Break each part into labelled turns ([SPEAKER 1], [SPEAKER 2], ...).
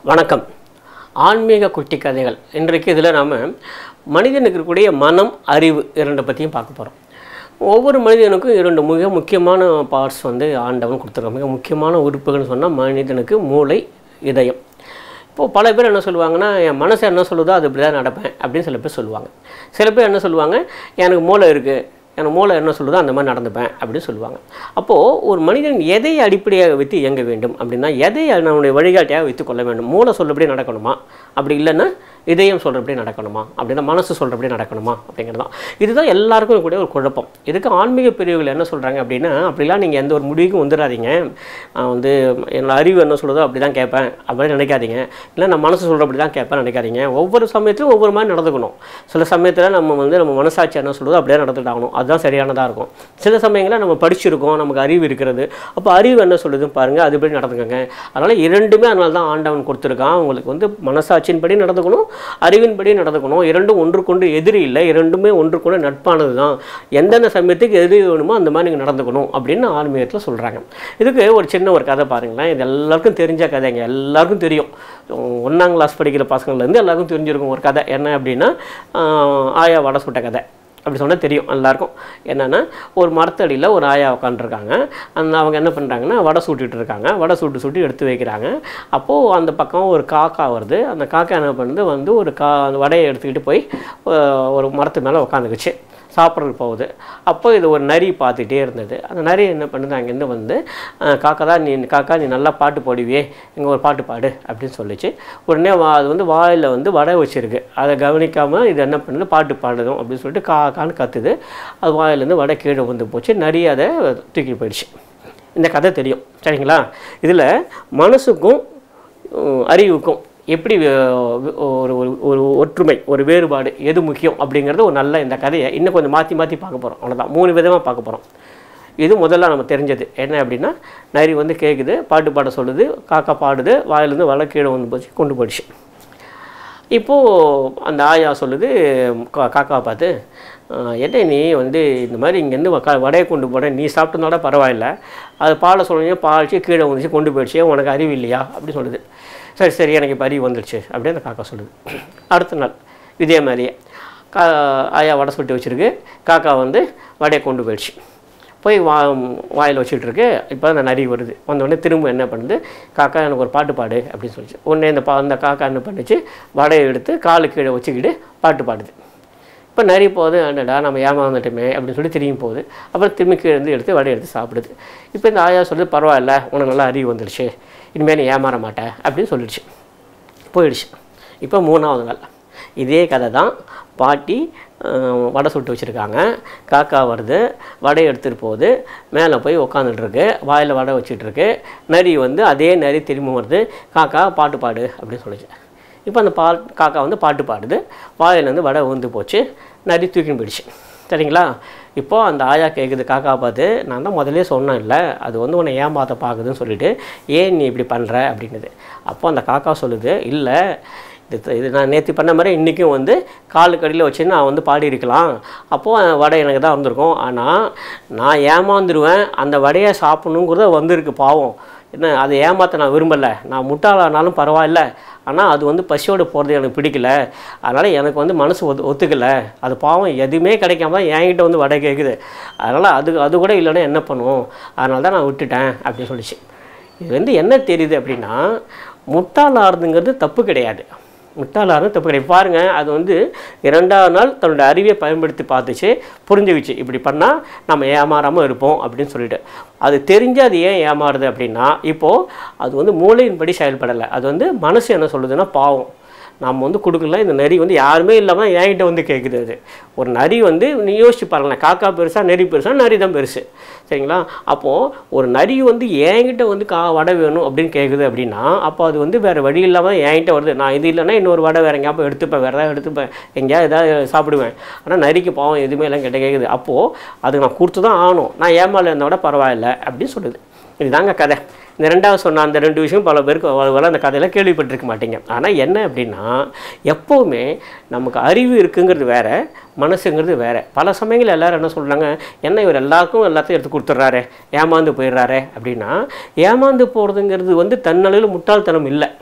[SPEAKER 1] வணக்கம் ஆன்மீக குட்டி கதைகள் இன்றைக்கு இதில் நாம் மனிதனுக்கு இருக்கக்கூடிய மனம் அறிவு இரண்டை பற்றியும் பார்க்க போகிறோம் ஒவ்வொரு மனிதனுக்கும் இரண்டு மிக முக்கியமான பார்ட்ஸ் வந்து ஆண்டவன் கொடுத்துருக்கான் மிக முக்கியமான உறுப்புகள்னு சொன்னால் மனிதனுக்கு மூளை இதயம் இப்போது பல பேர் என்ன சொல்லுவாங்கன்னா என் மனசு என்ன சொல்லுதோ அது இப்படி தான் நடப்பேன் அப்படின்னு சில பேர் சொல்லுவாங்க சில பேர் என்ன சொல்லுவாங்க எனக்கு மூளை இருக்குது எனக்கு மூளை என்ன சொல்லுதோ அந்த மாதிரி நடந்துப்பேன் அப்படின்னு சொல்லுவாங்க அப்போது ஒரு மனிதன் எதை அடிப்படையாக வைத்து இயங்க வேண்டும் அப்படின்னா எதை நம்முடைய வழிகாட்டியாக வைத்து கொள்ள வேண்டும் மூளை சொல்லபடி நடக்கணுமா அப்படி இல்லைன்னா இதயம் சொல்கிறபடி நடக்கணுமா அப்படின்னா மனசு சொல்கிறபடி நடக்கணுமா அப்படிங்கிறது தான் இதுதான் எல்லாருக்கும் கூட ஒரு குழப்பம் இதுக்கு ஆன்மீக பிரிவுகள் என்ன சொல்கிறாங்க அப்படின்னா அப்படிலாம் நீங்கள் எந்த ஒரு முடிவுக்கும் வந்துடாதீங்க நான் வந்து என்னோட அறிவு என்ன சொல்லுதோ அப்படி தான் கேட்பேன் அப்படி நினைக்காதீங்க இல்லை நான் மனசு சொல்கிறபடி தான் கேட்பேன் நினைக்காதீங்க ஒவ்வொரு சமயத்திலும் ஒவ்வொரு மாதிரி நடந்துக்கணும் சில சமயத்தில் நம்ம வந்து நம்ம மனசாட்சி என்ன சொல்லுதோ அப்படியே நடந்துட்டாகணும் அதுதான் சரியானதாக இருக்கும் சில சமயங்களில் நம்ம படிச்சிருக்கோம் நமக்கு அறிவு இருக்கிறது அப்போ அறிவு என்ன சொல்லுதுன்னு பாருங்கள் அதுபடி நடந்துக்கங்க அதனால் இரண்டுமே அதனால தான் ஆண்டவன் கொடுத்துருக்கான் உங்களுக்கு வந்து மனசாட்சியின்படி நடந்துக்கணும் அறிவின்படி நடந்துக்கணும் இரண்டும் ஒன்றுக்கொண்டு எதிரி இல்லை இரண்டுமே ஒன்றுக்கொண்டு நட்பானது தான் எந்தெந்த சமயத்துக்கு எதிரி வேணுமோ அந்த மாதிரி நீங்கள் நடந்துக்கணும் அப்படின்னு ஆன்மீகத்தில் சொல்கிறாங்க இதுக்கு ஒரு சின்ன ஒரு கதை பாருங்களேன் இது எல்லாருக்கும் தெரிஞ்ச கதைங்க எல்லாருக்கும் தெரியும் ஒன்றாம் கிளாஸ் படிக்கிற பசங்கள்லேருந்து எல்லாருக்கும் தெரிஞ்சிருக்கும் ஒரு கதை என்ன அப்படின்னா ஆஹ், ஆயா வடை சுட்ட கதை அப்படி சொன்னால் தெரியும் எல்லாருக்கும் என்னென்னா ஒரு மரத்தடியில் ஒரு ஆயா உட்காந்துருக்காங்க அந்த அவங்க என்ன பண்ணுறாங்கன்னா வடை சுட்டுட்டு இருக்காங்க வடை சுட்டு சுட்டு எடுத்து வைக்கிறாங்க அப்போது அந்த பக்கம் ஒரு காக்கா வருது அந்த காக்கா என்ன பண்ணுது வந்து ஒரு கா அந்த வடையை எடுத்துக்கிட்டு போய் அஹ், ஒரு மரத்து மேலே உட்காந்துக்குச்சு சாப்பிட்றதுக்கு போகுது அப்போ இது ஒரு நரி பார்த்துட்டே இருந்தது அந்த நரி என்ன பண்ணுது அங்கேருந்து வந்து அஹ், காக்கா தான் நீ காக்கா நீ நல்லா பாட்டு பாடுவியே இங்கே ஒரு பாட்டு பாடு அப்படின்னு சொல்லிச்சு உடனே வா அது வந்து வாயில் வந்து வடை வச்சிருக்கு அதை கவனிக்காமல் இது என்ன பண்ணுது பாட்டு பாடுதும் அப்படின்னு சொல்லிட்டு காக்கான்னு கத்துது அது வாயிலேருந்து வடை கீழே வந்து போச்சு நரி அதை தூக்கிட்டு போயிடுச்சு இந்த கதை தெரியும் சரிங்களா இதில் மனசுக்கும் உம், அறிவுக்கும் எப்படி வே- வே- ஒரு ஒரு ஒரு ஒற்றுமை ஒரு வேறுபாடு எது முக்கியம் அப்படிங்கிறது ஒரு நல்ல இந்த கதையை இன்னும் கொஞ்சம் மாற்றி மாற்றி பார்க்க போகிறோம் அவ்வளோதான் மூணு விதமாக பார்க்க போகிறோம் இது முதல்ல நம்ம தெரிஞ்சது என்ன அப்படின்னா நரி வந்து கேட்குது பாட்டு பாட சொல்லுது காக்கா பாடுது வாயிலேருந்து வலை கீழே வந்து போச்சு கொண்டு போயிடுச்சு இப்போது அந்த ஆயா சொல்லுது கா- காக்கா பார்த்து "ஆஹ், என்ன நீ வந்து இந்த மாதிரி இங்கேருந்து க வடையை கொண்டு போட நீ சாப்பிட்டதோட பரவாயில்ல அது பாலை சொல்லுங்க பாலிச்சு கீழே வந்துச்சு கொண்டு போயிடுச்சு உனக்கு அறிவு இல்லையா அப்படி சொல்லுது சரி சரி எனக்கு இப்போ அறிவு வந்துடுச்சு அப்படியே அந்த காக்கா சொல்லுது அடுத்த நாள் இதே மாதிரியே கா ஆயா வடை சுட்டு வச்சுருக்கு காக்கா வந்து வடையை கொண்டு போயிடுச்சு போய் வா வாயில் வச்சுட்டு இருக்கு இப்போ அந்த நரி வருது வந்தோடனே திரும்ப என்ன பண்ணுது காக்கா எனக்கு ஒரு பாட்டு பாடு அப்படின்னு சொல்லிச்சு உடனே இந்த பா அந்த காக்கா என்ன பண்ணுச்சு வடையை எடுத்து காலு கீழே வச்சுக்கிட்டு பாட்டு பாடுது இப்போ நரி போகுது அண்டடா நம்ம ஏமாந்துட்டோமே அப்படின்னு சொல்லி திரும்பி போகுது அப்புறம் திரும்பி கீழே இருந்து எடுத்து வடையை எடுத்து சாப்பிடுது இப்போ இந்த ஆயா சொல்லுது பரவாயில்ல உனக்கு நல்லா அறிவு வந்துடுச்சு இனிமேல் நீ ஏமாற மாட்டேன் அப்படின்னு சொல்லிடுச்சு போயிடுச்சு இப்போ மூணாவது நாள் இதே கதை தான் பாட்டி அஹ், வடை சுட்டு வச்சுருக்காங்க காக்கா வருது வடையை எடுத்துகிட்டு போகுது மேலே போய் உக்காந்துட்டு இருக்கு வாயில் வடை வச்சுட்டு இருக்கு நரி வந்து அதே நரி திரும்பி வருது காக்கா பாட்டு பாடு அப்படின்னு சொல்லிச்சு இப்போ அந்த பா காக்கா வந்து பாட்டு பாடுது வாயிலேருந்து வடை ஊந்து போச்சு நரி தூக்கின்னு போயிடுச்சு சரிங்களா இப்போ அந்த ஆயா கேட்குது காக்கா பார்த்து நான் தான் முதல்லே சொன்னேன் இல்லை அது வந்து உன்னை ஏமாத்த பார்க்குதுன்னு சொல்லிட்டு ஏன் நீ இப்படி பண்ணுற அப்படின்னுது அப்போ அந்த காக்கா சொல்லுது இல்லை இது இது நான் நேற்று பண்ண மாதிரி இன்றைக்கும் வந்து காலு கடியில் வச்சு நான் வந்து பாடியிருக்கலாம் அப்போது வடை எனக்கு தான் வந்திருக்கும் ஆனால் நான் ஏமாந்துருவேன் அந்த வடையை சாப்பிடணுங்கிறத வந்திருக்கு பாவம் என்ன அதை ஏமாற்ற நான் விரும்பலை நான் முட்டாளானாலும் பரவாயில்ல ஆனால் அது வந்து பசியோடு போகிறது எனக்கு பிடிக்கல அதனால் எனக்கு வந்து மனசு ஒத்து ஒத்துக்கலை அது பாவம் எதுவுமே கிடைக்காம தான் என்கிட்ட வந்து வடை கேட்குது அதனால் அது அது கூட இல்லைன்னா என்ன பண்ணுவோம் அதனால தான் நான் விட்டுட்டேன் அப்படின்னு சொல்லிச்சு இது வந்து என்ன தெரியுது அப்படின்னா முட்டாளாருதுங்கிறது தப்பு கிடையாது முட்டாளாரும் தப்பு கிடையாது பாருங்கள் அது வந்து இரண்டாவது நாள் தன்னோட அறிவை பயன்படுத்தி பார்த்துச்சு புரிஞ்சுக்கிச்சு இப்படி பண்ணால் நம்ம ஏமாறாமல் இருப்போம் அப்படின்னு சொல்லிட்டு அது தெரிஞ்சு அது ஏன் ஏமாறுது அப்படின்னா இப்போது அது வந்து மூளையின்படி செயல்படலை அது வந்து மனசு என்ன சொல்லுதுன்னா பாவம் நம்ம வந்து கொடுக்கல இந்த நரி வந்து யாருமே இல்லாமல் என்கிட்ட வந்து கேட்குது அது ஒரு நரி வந்து நீ யோசிச்சு பாருங்களேன் காக்கா பெருசா நரி பெருசா நரி தான் பெருசு சரிங்களா அப்போது ஒரு நரி வந்து என்கிட்ட வந்து கா வடை வேணும் அப்படின்னு கேட்குது அப்படின்னா அப்போ அது வந்து வேறு வழி இல்லாமல் என்கிட்ட வருது நான் இது இல்லைன்னா இன்னொரு வடை வேறு எங்கேயா போய் எடுத்துப்பேன் வேறு ஏதாவது எடுத்துப்பேன் எங்கேயாவது ஏதாவது சாப்பிடுவேன் ஆனால் நரிக்கு பாவம் எதுவுமே எல்லாம் கிட்ட கேட்குது அப்போது அதுக்கு நான் கொடுத்து தான் ஆகணும் நான் ஏமால இருந்த விட பரவாயில்ல அப்படின்னு சொல்லுது இதுதாங்க கதை இந்த ரெண்டாவது சொன்ன அந்த ரெண்டு விஷயம் பல பேருக்கு அவ்வளோ அந்த கதையில கேள்விப்பட்டிருக்க மாட்டீங்க ஆனால் என்ன அப்படின்னா எப்போவுமே நமக்கு அறிவு இருக்குங்கிறது வேற மனசுங்கிறது வேற பல சமயங்கள் எல்லாரும் என்ன சொல்கிறாங்க என்ன இவர் எல்லாருக்கும் எல்லாத்தையும் எடுத்து கொடுத்துட்றாரு ஏமாந்து போயிடுறாரு அப்படின்னா ஏமாந்து போகிறதுங்கிறது வந்து தன்னளவில் முட்டாள்தனம் இல்லை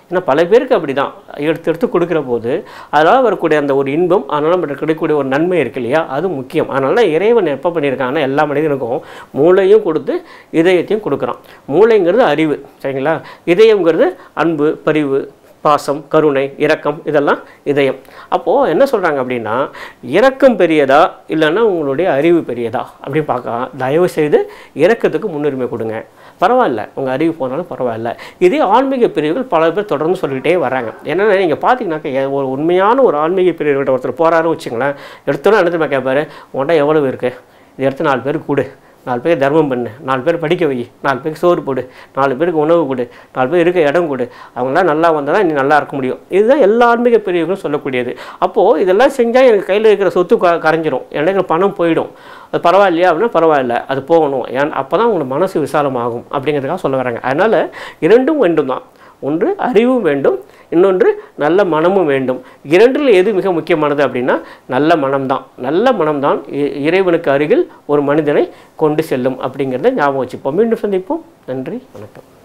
[SPEAKER 1] ஏன்னா பல பேருக்கு அப்படி தான் எடுத்து எடுத்து கொடுக்குற போது அதனால் வரக்கூடிய அந்த ஒரு இன்பம் அதனால் நமக்கு கிடைக்கக்கூடிய ஒரு நன்மை இருக்கு இல்லையா அது முக்கியம் அதனால தான் இறைவன் எப்போ பண்ணியிருக்காங்கன்னா எல்லா மனிதனுக்கும் மூளையும் கொடுத்து இதயத்தையும் கொடுக்குறான் மூளைங்கிறது அறிவு சரிங்களா இதயம்ங்கிறது அன்பு பரிவு பாசம் கருணை இரக்கம் இதெல்லாம் இதயம் அப்போது என்ன சொல்கிறாங்க அப்படின்னா இரக்கம் பெரியதா இல்லைன்னா உங்களுடைய அறிவு பெரியதா அப்படின்னு பார்க்கலாம் தயவு செய்து இரக்கத்துக்கு முன்னுரிமை கொடுங்க பரவாயில்ல உங்கள் அறிவு போனாலும் பரவாயில்ல இதே ஆன்மீக பிரிவுகள் பல பேர் தொடர்ந்து சொல்லிக்கிட்டே வராங்க என்னென்னா நீங்கள் பார்த்தீங்கன்னாக்க எ- ஒரு உண்மையான ஒரு ஆன்மீக பிரிவுகிட்ட ஒருத்தர் போகிறாருன்னு வச்சுங்களேன் எடுத்தோன்னே என்ன தெரியுமா கேட்பாரு உன்கிட்ட எவ்வளவு இருக்குது இது எடுத்து நாலு பேருக்கு கொடு நாலு பேர் தர்மம் பண்ணு நாலு பேர் படிக்க வை நாலு பேருக்கு சோறு போடு நாலு பேருக்கு உணவு கொடு நாலு பேர் இருக்க இடம் கொடு அவங்களாம் நல்லா வந்தால் தான் நீ நல்லா இருக்க முடியும் இதுதான் எல்லா ஆன்மீக பிரிவுகளும் சொல்லக்கூடியது அப்போது இதெல்லாம் செஞ்சால் எனக்கு கையில் இருக்கிற சொத்து க கரைஞ்சிரும் எனக்கு பணம் போயிடும் அது பரவாயில்லையா அப்படின்னா பரவாயில்ல அது போகணும் ஏன் அப்போ தான் உங்களுக்கு மனசு விசாலமாகும் அப்படிங்கிறதுக்காக சொல்ல வராங்க அதனால் இரண்டும் வேண்டும் தான் ஒன்று அறிவும் வேண்டும் இன்னொன்று நல்ல மனமும் வேண்டும் இரண்டில் எது மிக முக்கியமானது அப்படின்னா நல்ல மனம்தான் நல்ல மனம்தான் இ- இறைவனுக்கு அருகில் ஒரு மனிதனை கொண்டு செல்லும் அப்படிங்கிறத ஞாபகம் வச்சுப்போம் மீண்டும் சந்திப்போம் நன்றி வணக்கம்